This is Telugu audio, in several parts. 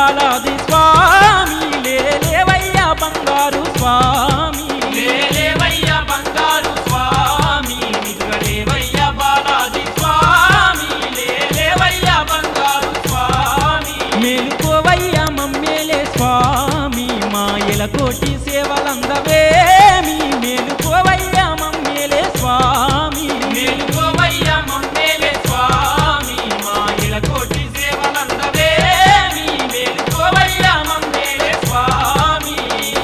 బాలాది స్వామి లేవయ్యా బంగారు స్వామి లేలేవయ్య బంగారు స్వామి నిద్రలేవయ్య బాలాజీ స్వామి లేలేవయ్య బంగారు స్వామి మేలుకోవయ్యా మమ్మేలే స్వామి మాయల కోటి సేవలందవేమి మేలుకోవయ్యా మమ్మేలే స్వామి మేలుకోవయ్య మమ్మేలే స్వామి మాయిల కోటి సేవలందవేమి మేలుకోవయ్య మమ్మేలే స్వామి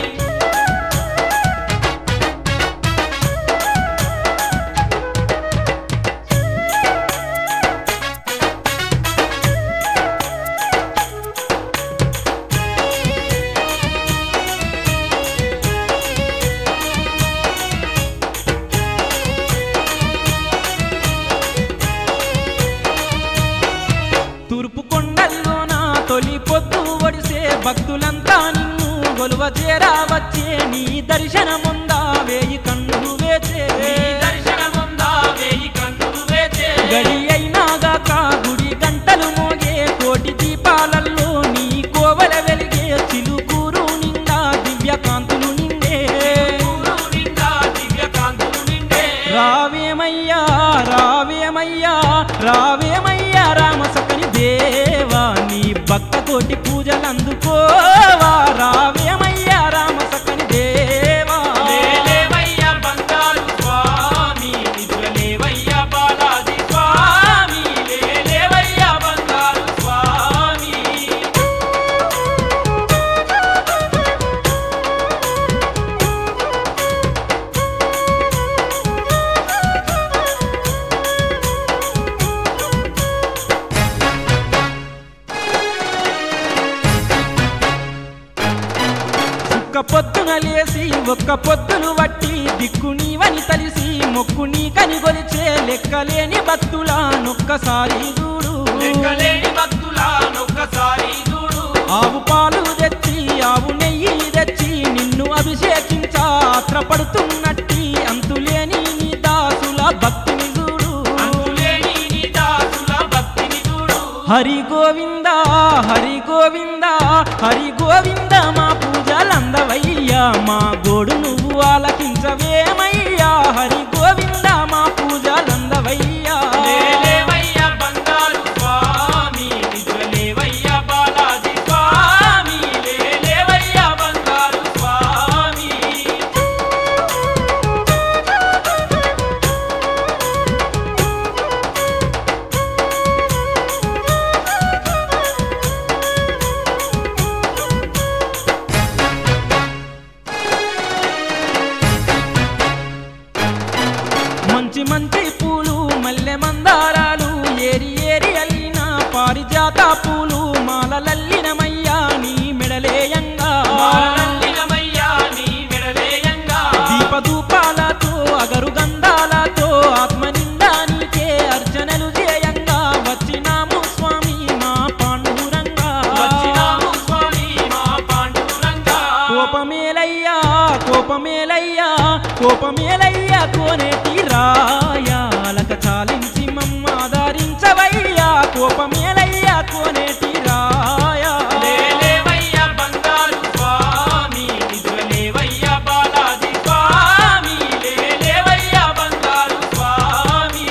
తూర్పు కొండల్లో నా తొలి పొద్దు ఒడిసే భక్తులంతా నిన్ను గొలువ చేరా వచ్చే నీ దర్శనముందా వేయి కన్నులు వేచే నీ దర్శనముందా వేయి కన్నులు వేచే గడి అయినాగాక గుడి గంటలు మోగే కోటి దీపాలల్లో నీ కోవల వెలిగే చిలుకూరు నిండా దివ్య కాంతులు నిండే ఊరు నిండా దివ్య కాంతులు నిండే రావేమయ్యా రావేమయ్యా రావేమయ్యా రామసకని దేవా నీ భక్త కోటి పూజలు అందుకోవా రావేమయ్యా రామసకని దేవా లేలేవయ్య బంగారు స్వామి నిద్రలేవయ్య బాలాజీ స్వామి లేలేవయ్య బంగారు స్వామి ఒక్క పొద్దున లేసి ఒక్క పొద్దులు వట్టి దిక్కు నీవని తలిసి మొక్కు నీకని గొలిచే లెక్కలేని భక్తులా నొక్కసారి చూడు లెక్కలేని భక్తులానొక్కసారి చూడు ఆవు పాలు తెచ్చి ఆవు నెయ్యి తెచ్చి నిన్ను అభిషేకించా ఆత్రపడుతున్నట్టి అంతులేని నీ దాసుల భక్తిని చూడు అంతులేని నీ దాసుల భక్తిని చూడు హరి గోవింద హరి గోవింద హరి గోవింద మా పూజలందవయ్యా మా గోడు నువ్వు ఆలకించవేమయ్యా హరి గోవింద మా పూజలందవయ్యా లేలేవయ్య బంగారు స్వామి నిద్రలేవయ్య బాలాజీ స్వామి లేలేవయ్య బంగారు స్వామి మంచి మంచి పూలు మల్లె మందారాలు ఏరి ఏరి అల్లిన పారిజాత పూలు మాలలల్లినమయ్యా నీ మెడలేయంగా మాలల్లినమయ్యా నీ మెడలేయంగా దీపధూపాలతో అగరు గంధాలతో ఆత్మ నిండా నీకే అర్చనలు చేయంగా వచ్చినాము స్వామి మా పాండురంగా వచ్చినాము స్వామి మా పాండురంగా కోపమేలయ్యా కోపమేలయ్యా కోపమేలయ్యా కోనేటి రాయాలక చాలించి మమ్మాదారించవయ్యా కోపమేలయ్యా కోనేటి రాయా లేలేవయ్య బంగారు స్వామి నిద్రలేవయ్య బాలాజీ స్వామి లేలేవయ్య బంగారు స్వామి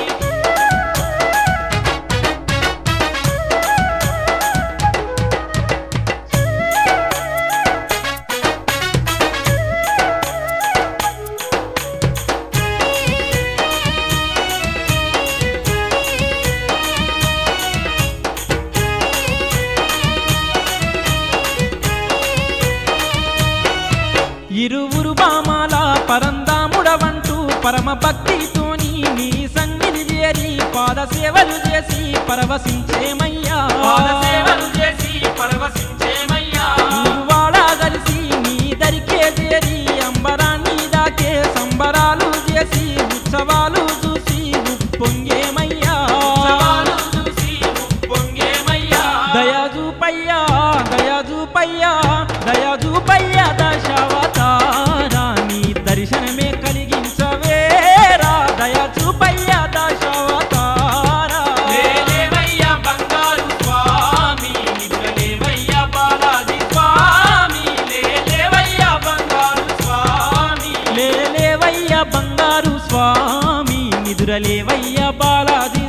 ఇరువురు బామాల పరందాముడవంటూ పరమ భక్తితోని నీ సన్నిధి చేరి పాద సేవలు చేసి పరవశించేమయ్యా పాదసేవలు చేసి పరవశించేమయ్యా వాడ కలిసి నీ దరికే చేరి అంబరాన్ని దాకే సంబరాలు చేసి ఉత్సవాలు చూసి ఉప్పొంగేమయ్యా ఉత్సవాలు చూసి ఉప్పొంగేమయ్యా దయాజూపయ్యా దయాజూపయ్యా దయాజూపయ్యా దశావతారా నీ దర్శనమే కలిగించవేరా దయాజూపయ్యా దశావతారా లేలేవయ్య బంగారు స్వామి నిద్రలేవయ్య నిదురలేవయ్య బంగారు స్వామి నిదురలేవయ్య బాలాజీ